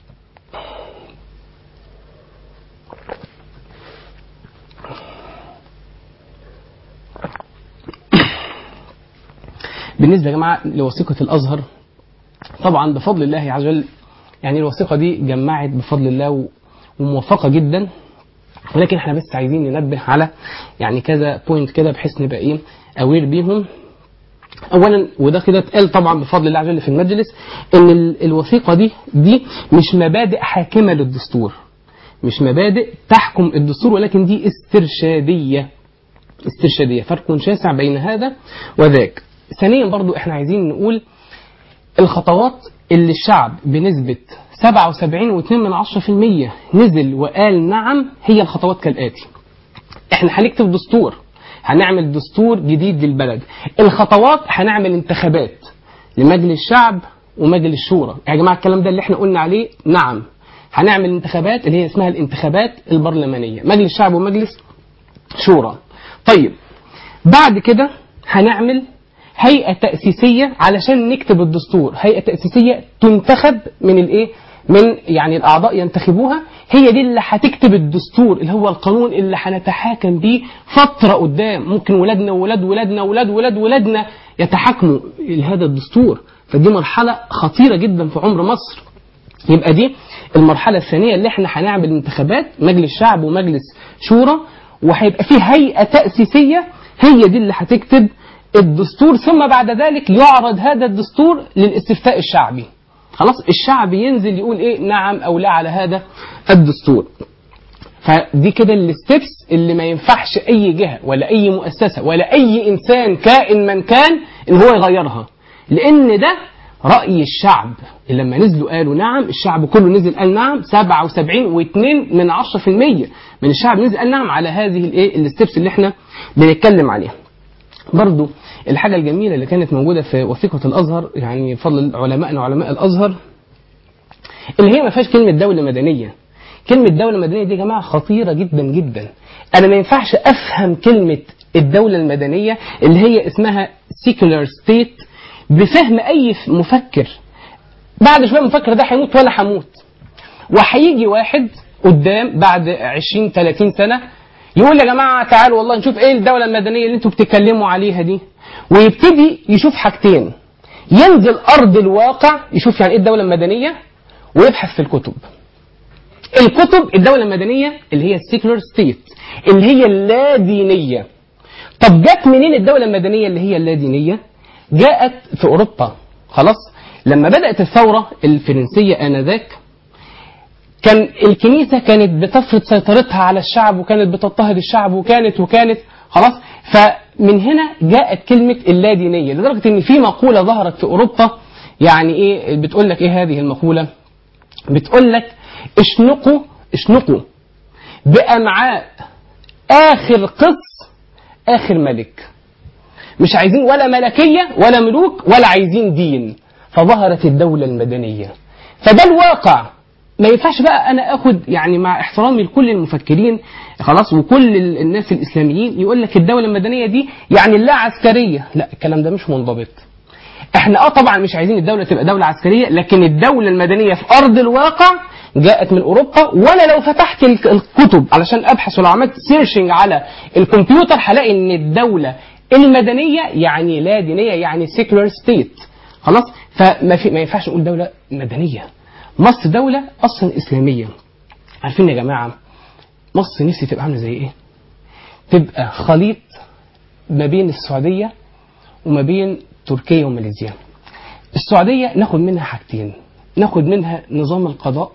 Speaker 2: بالنسبة يا جماعة لوثيقة الأزهر طبعا بفضل الله عز وجل يعني الوثيقة دي جمعت بفضل الله و- وموفقة جدا ولكن احنا بس عايزين ننبه على يعني كذا بوينت كده بحيث نبقى ايه اوير بيهم اولا وده كده اتقال طبعا بفضل الله عز وجل في المجلس ان ال- الوثيقه دي دي مش مبادئ حاكمه للدستور مش مبادئ تحكم الدستور ولكن دي استرشاديه استرشاديه فرق شاسع بين هذا وذاك ثانيا برضو احنا عايزين نقول الخطوات اللي الشعب بنسبة 77.2 من 10% نزل وقال نعم هي الخطوات كالآتي احنا هنكتب دستور هنعمل دستور جديد للبلد الخطوات هنعمل انتخابات لمجلس الشعب ومجلس الشورى يا جماعة الكلام ده اللي احنا قلنا عليه نعم هنعمل انتخابات اللي هي اسمها الانتخابات البرلمانية مجلس شعب ومجلس شورى طيب بعد كده هنعمل هيئة تأسيسية علشان نكتب الدستور هيئة تأسيسية تنتخب من الايه من يعني الأعضاء ينتخبوها هي دي اللي هتكتب الدستور اللي هو القانون اللي هنتحاكم بيه فترة قدام ممكن ولادنا وولاد ولادنا ولاد ولاد ولادنا يتحاكموا لهذا الدستور فدي مرحلة خطيرة جدا في عمر مصر يبقى دي المرحلة الثانية اللي احنا هنعمل انتخابات مجلس شعب ومجلس شورى وهيبقى في هيئة تأسيسية هي دي اللي هتكتب الدستور ثم بعد ذلك يعرض هذا الدستور للاستفتاء الشعبي خلاص الشعب ينزل يقول ايه نعم او لا على هذا الدستور فدي كده الستبس اللي ما ينفعش اي جهه ولا اي مؤسسه ولا اي انسان كائن من كان ان هو يغيرها لان ده راي الشعب لما نزلوا قالوا نعم الشعب كله نزل قال نعم 77 و2 من 10% من الشعب نزل قال نعم على هذه الايه الستبس اللي احنا بنتكلم عليها برضو الحاجة الجميلة اللي كانت موجودة في وثيقة الأزهر يعني بفضل علمائنا وعلماء الأزهر اللي هي ما فيهاش كلمة دولة مدنية كلمة دولة مدنية دي يا جماعة خطيرة جدا جدا أنا ما ينفعش أفهم كلمة الدولة المدنية اللي هي اسمها secular state بفهم أي مفكر بعد شوية المفكر ده هيموت ولا هموت وهيجي واحد قدام بعد 20 30 سنة يقول يا جماعة تعالوا والله نشوف ايه الدولة المدنية اللي انتوا بتتكلموا عليها دي ويبتدي يشوف حاجتين ينزل أرض الواقع يشوف يعني ايه الدولة المدنية ويبحث في الكتب الكتب الدولة المدنية اللي هي السيكولار ستيت اللي هي اللا دينية طب جت منين الدولة المدنية اللي هي اللا دينية جاءت في أوروبا خلاص لما بدأت الثورة الفرنسية آنذاك كان الكنيسة كانت بتفرض سيطرتها على الشعب وكانت بتضطهد الشعب وكانت وكانت خلاص فمن هنا جاءت كلمة اللادينية لدرجة ان في مقولة ظهرت في اوروبا يعني ايه بتقول لك ايه هذه المقولة بتقول لك اشنقوا اشنقوا بأمعاء آخر قص آخر ملك مش عايزين ولا ملكية ولا ملوك ولا عايزين دين فظهرت الدولة المدنية فده الواقع ما ينفعش بقى انا اخد يعني مع احترامي لكل المفكرين خلاص وكل الناس الاسلاميين يقول لك الدوله المدنيه دي يعني لا عسكريه لا الكلام ده مش منضبط احنا اه طبعا مش عايزين الدوله تبقى دوله عسكريه لكن الدوله المدنيه في ارض الواقع جاءت من اوروبا وانا لو فتحت الكتب علشان ابحث ولو عملت سيرشنج على الكمبيوتر هلاقي ان الدوله المدنيه يعني لا دينيه يعني سيكولار ستيت خلاص فما في ما ينفعش نقول دوله مدنيه مصر دولة أصلا إسلامية عارفين يا جماعة مصر نفسي تبقى عاملة زي إيه؟ تبقى خليط ما بين السعودية وما بين تركيا وماليزيا السعودية ناخد منها حاجتين ناخد منها نظام القضاء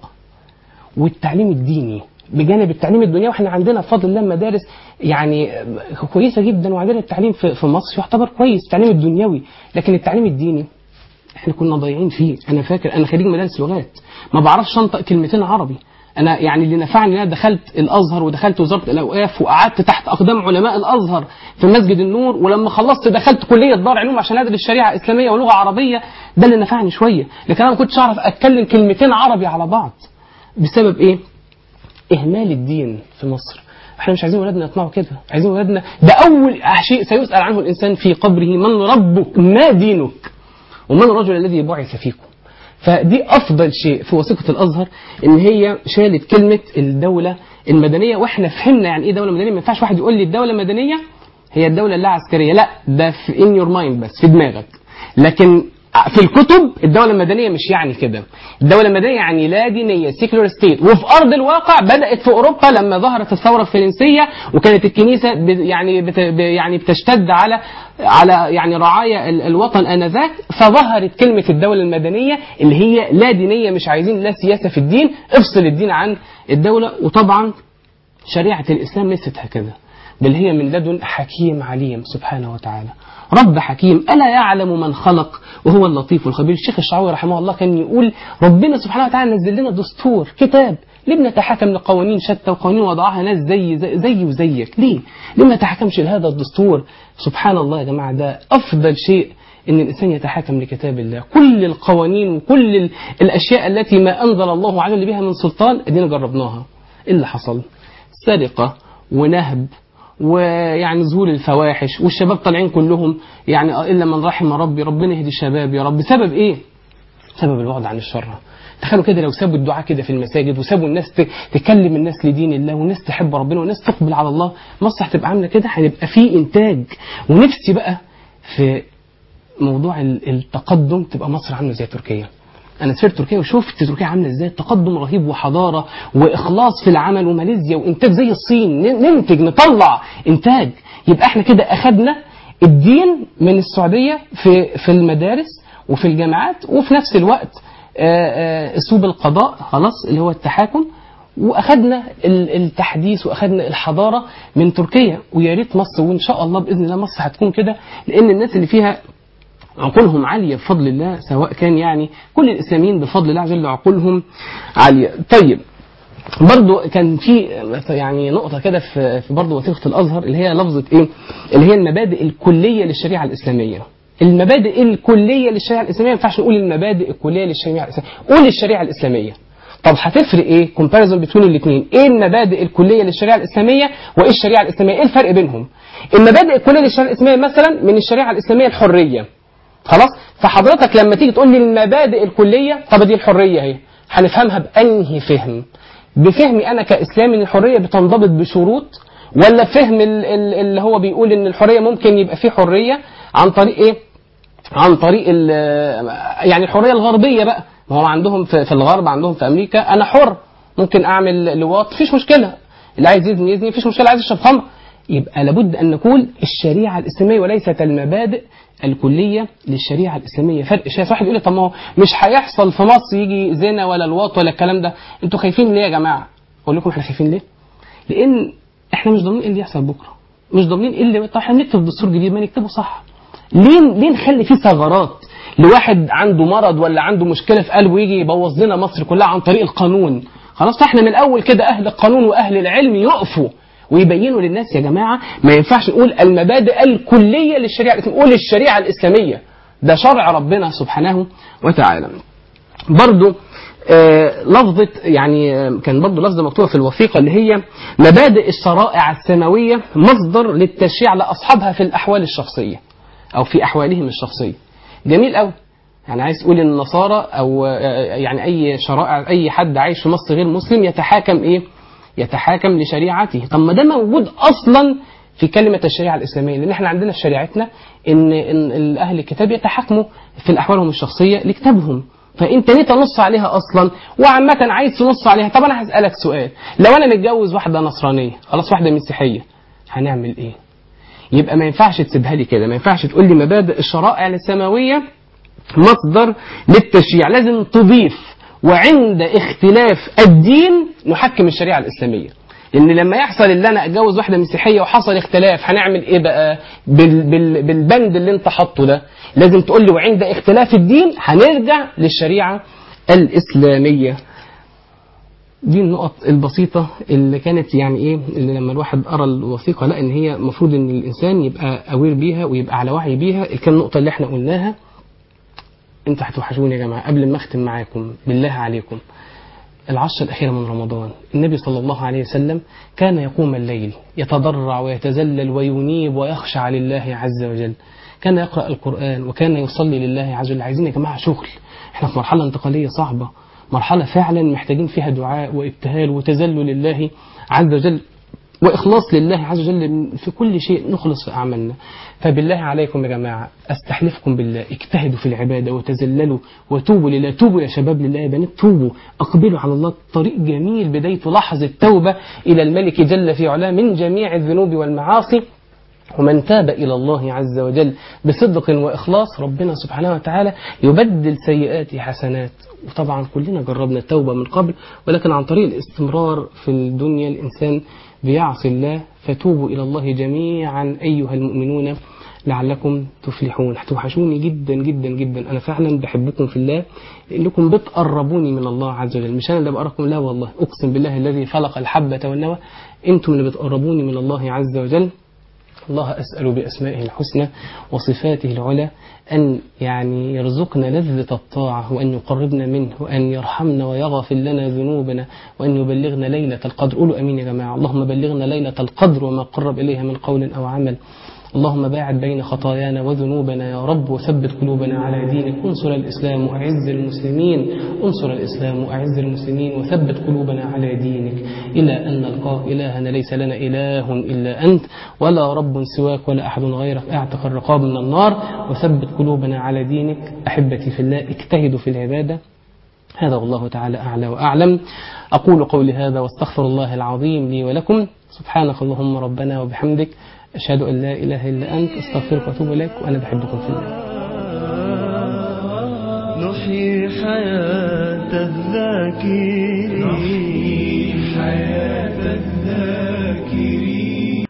Speaker 2: والتعليم الديني بجانب التعليم الدنيوي واحنا عندنا بفضل الله مدارس يعني كويسه جدا وعندنا التعليم في في مصر يعتبر كويس التعليم الدنيوي لكن التعليم الديني احنا كنا ضايعين فيه انا فاكر انا خريج مدارس لغات ما بعرفش انطق كلمتين عربي انا يعني اللي نفعني ان انا دخلت الازهر ودخلت وزاره الاوقاف وقعدت تحت اقدام علماء الازهر في مسجد النور ولما خلصت دخلت كليه دار علوم عشان ادرس شريعه اسلاميه ولغه عربيه ده اللي نفعني شويه لكن انا ما كنتش اعرف اتكلم كلمتين عربي على بعض بسبب ايه اهمال الدين في مصر احنا مش عايزين ولادنا يطلعوا كده عايزين ولادنا ده اول شيء سيسال عنه الانسان في قبره من ربك ما دينك ومن الرجل الذي بعث فيكم فدي افضل شيء في وثيقه الازهر ان هي شالت كلمه الدوله المدنيه واحنا فهمنا يعني ايه دوله مدنيه ما ينفعش واحد يقول لي الدوله المدنيه هي الدوله اللا عسكريه لا ده في ان يور مايند بس في دماغك لكن في الكتب الدولة المدنية مش يعني كده الدولة المدنية يعني لا دينية سيكولار ستيت وفي أرض الواقع بدأت في أوروبا لما ظهرت الثورة الفرنسية وكانت الكنيسة يعني بت يعني بتشتد على على يعني رعايا الوطن آنذاك فظهرت كلمة الدولة المدنية اللي هي لا دينية مش عايزين لا سياسة في الدين افصل الدين عن الدولة وطبعا شريعة الإسلام ليست هكذا بل هي من لدن حكيم عليم سبحانه وتعالى رب حكيم ألا يعلم من خلق وهو اللطيف الخبير الشيخ الشعوي رحمه الله كان يقول ربنا سبحانه وتعالى نزل لنا دستور كتاب ليه بنتحاكم لقوانين شتى وقوانين وضعها ناس زي زي, زي وزيك ليه ليه ما نتحاكمش لهذا الدستور سبحان الله يا جماعة ده أفضل شيء ان الانسان يتحاكم لكتاب الله كل القوانين وكل الاشياء التي ما انزل الله عز وجل بها من سلطان ادينا جربناها ايه اللي حصل سرقه ونهب ويعني ظهور الفواحش والشباب طالعين كلهم يعني الا من رحم ربي ربنا يهدي الشباب يا رب بسبب ايه سبب البعد عن الشر تخيلوا كده لو سابوا الدعاء كده في المساجد وسابوا الناس ت- تكلم الناس لدين الله والناس تحب ربنا والناس تقبل على الله مصر هتبقى عامله كده هنبقى في انتاج ونفسي بقى في موضوع ال- التقدم تبقى مصر عامله زي تركيا انا سافرت تركيا وشفت تركيا عامله ازاي تقدم رهيب وحضاره واخلاص في العمل وماليزيا وانتاج زي الصين ن- ننتج نطلع انتاج يبقى احنا كده اخدنا الدين من السعوديه في في المدارس وفي الجامعات وفي نفس الوقت آه، آه، اسلوب القضاء خلاص اللي هو التحاكم واخدنا ال- التحديث واخدنا الحضاره من تركيا ويا ريت مصر وان شاء الله باذن الله مصر هتكون كده لان الناس اللي فيها عقولهم عالية بفضل الله سواء كان يعني كل الإسلاميين بفضل الله عز وجل عقولهم عالية طيب برضو كان في يعني نقطة كده في في برضو وثيقة الأزهر اللي هي لفظة إيه؟ اللي هي المبادئ الكلية للشريعة الإسلامية. المبادئ الكلية للشريعة الإسلامية ما ينفعش نقول المبادئ الكلية للشريعة الإسلامية، قول الشريعة الإسلامية. طب هتفرق ايه كومباريزون بين الاثنين ايه المبادئ الكليه للشريعه الاسلاميه وايه الشريعه الاسلاميه ايه الفرق بينهم المبادئ الكليه للشريعه الاسلاميه مثلا من الشريعه الاسلاميه الحريه خلاص فحضرتك لما تيجي تقول لي المبادئ الكليه طب دي الحريه اهي هنفهمها بانهي فهم بفهمي انا كاسلامي ان الحريه بتنضبط بشروط ولا فهم ال- ال- اللي هو بيقول ان الحريه ممكن يبقى فيه حريه عن طريق ايه عن طريق ال- يعني الحريه الغربيه بقى ما هو عندهم في, في الغرب عندهم في امريكا انا حر ممكن اعمل لواط مفيش مشكله اللي عايز يزني يزني مفيش مشكله عايز يشرب خمر يبقى لابد ان نقول الشريعه الاسلاميه وليست المبادئ الكليه للشريعه الاسلاميه فرق شايف واحد يقول لي طب ما هو مش هيحصل في مصر يجي زنا ولا لواط ولا الكلام ده انتوا خايفين ليه يا جماعه اقول لكم احنا خايفين ليه لان احنا مش ضامنين ايه اللي يحصل بكره مش ضامنين ايه اللي طب احنا بنكتب دستور جديد ما نكتبه صح ليه ليه نخلي فيه ثغرات لواحد عنده مرض ولا عنده مشكله في قلبه يجي يبوظ لنا مصر كلها عن طريق القانون خلاص فاحنا من الاول كده اهل القانون واهل العلم يقفوا ويبينوا للناس يا جماعه ما ينفعش نقول المبادئ الكليه للشريعه الاسلاميه نقول الشريعه الاسلاميه ده شرع ربنا سبحانه وتعالى برضو آه، لفظة يعني آه، كان برضو لفظة مكتوبة في الوثيقة اللي هي مبادئ الشرائع السماوية مصدر للتشريع لأصحابها في الأحوال الشخصية أو في أحوالهم الشخصية جميل قوي يعني عايز تقول ان النصارى او آه، يعني اي شرائع اي حد عايش في مصر غير مسلم يتحاكم ايه يتحاكم لشريعته طب ما ده موجود اصلا في كلمة الشريعة الإسلامية لأن احنا عندنا في شريعتنا إن, إن أهل الكتاب يتحاكموا في أحوالهم الشخصية لكتابهم فأنت ليه تنص عليها أصلا وعامة عايز تنص عليها طب أنا هسألك سؤال لو أنا متجوز واحدة نصرانية خلاص واحدة مسيحية هنعمل إيه؟ يبقى ما ينفعش تسيبها لي كده ما ينفعش تقول لي مبادئ الشرائع السماوية مصدر للتشريع لازم تضيف وعند اختلاف الدين نحكم الشريعة الإسلامية لأن لما يحصل اللي أنا أتجوز واحدة مسيحية وحصل اختلاف هنعمل إيه بقى بال بال بالبند اللي أنت حاطه ده لازم تقول لي وعند اختلاف الدين هنرجع للشريعة الإسلامية دي النقط البسيطة اللي كانت يعني ايه اللي لما الواحد قرا الوثيقة لا ان هي المفروض ان الانسان يبقى اوير بيها ويبقى على وعي بيها الكام نقطة اللي احنا قلناها انتوا هتوحشوني يا جماعة قبل ما اختم معاكم بالله عليكم العشر الأخيرة من رمضان النبي صلى الله عليه وسلم كان يقوم الليل يتضرع ويتذلل وينيب ويخشع لله عز وجل كان يقرأ القرآن وكان يصلي لله عز وجل عايزين يا جماعة شغل احنا في مرحلة انتقالية صعبة مرحلة فعلا محتاجين فيها دعاء وابتهال وتذلل لله عز وجل وإخلاص لله عز وجل في كل شيء نخلص في أعمالنا فبالله عليكم يا جماعة أستحلفكم بالله اجتهدوا في العبادة وتذللوا وتوبوا لله توبوا يا شباب لله يا بنات توبوا أقبلوا على الله طريق جميل بدايته لحظة توبة إلى الملك جل في علاه من جميع الذنوب والمعاصي ومن تاب إلى الله عز وجل بصدق وإخلاص ربنا سبحانه وتعالى يبدل سيئاته حسنات وطبعا كلنا جربنا التوبة من قبل ولكن عن طريق الاستمرار في الدنيا الإنسان بيعصي الله فتوبوا إلى الله جميعا أيها المؤمنون لعلكم تفلحون هتوحشوني جدا جدا جدا أنا فعلا بحبكم في الله لأنكم بتقربوني من الله عز وجل مش أنا اللي بقربكم لا والله أقسم بالله الذي خلق الحبة والنوى أنتم اللي بتقربوني من الله عز وجل الله أسأل بأسمائه الحسنى وصفاته العلى أن يعني يرزقنا لذة الطاعة وأن يقربنا منه وأن يرحمنا ويغفر لنا ذنوبنا وأن يبلغنا ليلة القدر قولوا أمين يا جماعة اللهم بلغنا ليلة القدر وما قرب إليها من قول أو عمل اللهم باعد بين خطايانا وذنوبنا يا رب وثبت قلوبنا على دينك انصر الإسلام وأعز المسلمين انصر الإسلام وأعز المسلمين وثبت قلوبنا على دينك إلى أن نلقاك إلهنا ليس لنا إله إلا أنت ولا رب سواك ولا أحد غيرك اعتق الرقاب من النار وثبت قلوبنا على دينك أحبتي في الله اجتهدوا في العبادة هذا والله تعالى أعلى وأعلم أقول قولي هذا واستغفر الله العظيم لي ولكم سبحانك اللهم ربنا وبحمدك أشهد أن لا إله إلا أنت أستغفرك وأتوب إليك وأنا بحبكم في الله
Speaker 1: نحيي حياة الذاكرين